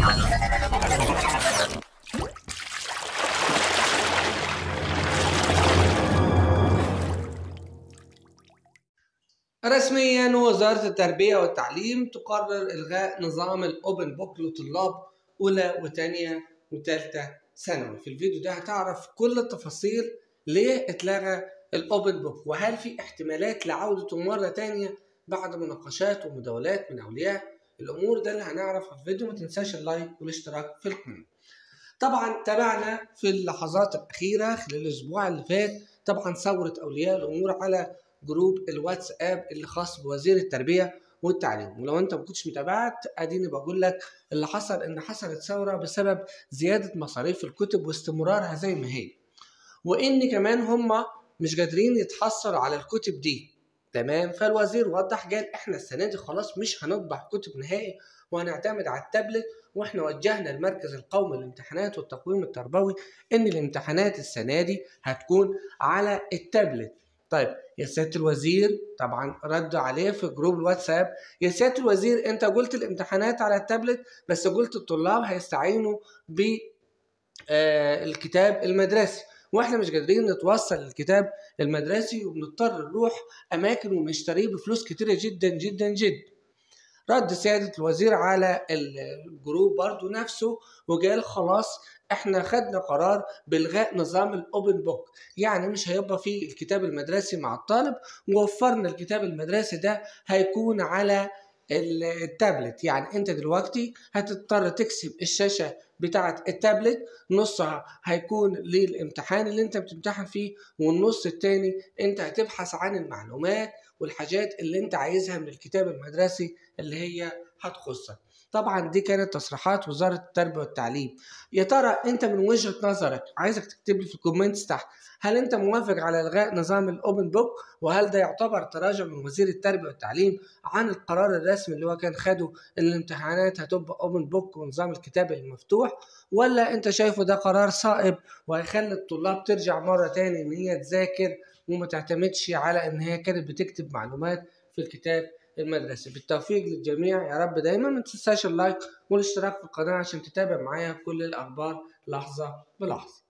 رسميا وزارة التربية والتعليم تقرر إلغاء نظام الأوبن بوك لطلاب أولى وثانية وثالثة ثانوي في الفيديو ده هتعرف كل التفاصيل ليه اتلغى الأوبن بوك وهل في احتمالات لعودته مرة تانية بعد مناقشات ومداولات من أولياء الأمور ده اللي هنعرف في الفيديو ما تنساش اللايك والاشتراك في القناة طبعا تابعنا في اللحظات الأخيرة خلال الأسبوع اللي فات طبعا ثورة أولياء الأمور على جروب الواتساب اللي خاص بوزير التربيه والتعليم ولو انت ما كنتش متابعت اديني بقول لك اللي حصل ان حصلت ثوره بسبب زياده مصاريف الكتب واستمرارها زي ما هي وان كمان هم مش قادرين يتحصلوا على الكتب دي تمام فالوزير وضح قال احنا السنه دي خلاص مش هنطبع كتب نهائي وهنعتمد على التابلت واحنا وجهنا المركز القومي للامتحانات والتقويم التربوي ان الامتحانات السنه دي هتكون على التابلت طيب يا سياده الوزير طبعا ردوا عليه في جروب الواتساب يا سياده الوزير انت قلت الامتحانات على التابلت بس قلت الطلاب هيستعينوا ب الكتاب المدرسي واحنا مش قادرين نتوصل للكتاب المدرسي وبنضطر نروح اماكن ونشتريه بفلوس كتيره جدا جدا جدا رد سيادة الوزير على الجروب برضو نفسه وقال خلاص احنا خدنا قرار بالغاء نظام الاوبن بوك يعني مش هيبقى في الكتاب المدرسي مع الطالب ووفرنا الكتاب المدرسي ده هيكون على التابلت يعني انت دلوقتي هتضطر تكسب الشاشه بتاعه التابلت نصها هيكون للامتحان اللي انت بتمتحن فيه والنص التاني انت هتبحث عن المعلومات والحاجات اللي انت عايزها من الكتاب المدرسي اللي هي هتخصك طبعا دي كانت تصريحات وزارة التربية والتعليم يا ترى انت من وجهة نظرك عايزك تكتب لي في الكومنتس تحت هل انت موافق على الغاء نظام الاوبن بوك وهل ده يعتبر تراجع من وزير التربية والتعليم عن القرار الرسمي اللي هو كان خده ان الامتحانات هتبقى اوبن بوك ونظام الكتاب المفتوح ولا انت شايفه ده قرار صائب وهيخلي الطلاب ترجع مرة تاني ان هي تذاكر وما تعتمدش على ان هي كانت بتكتب معلومات في الكتاب المدرسي بالتوفيق للجميع يا رب دايما ما تنساش اللايك والاشتراك في القناة عشان تتابع معايا كل الأخبار لحظة بلحظة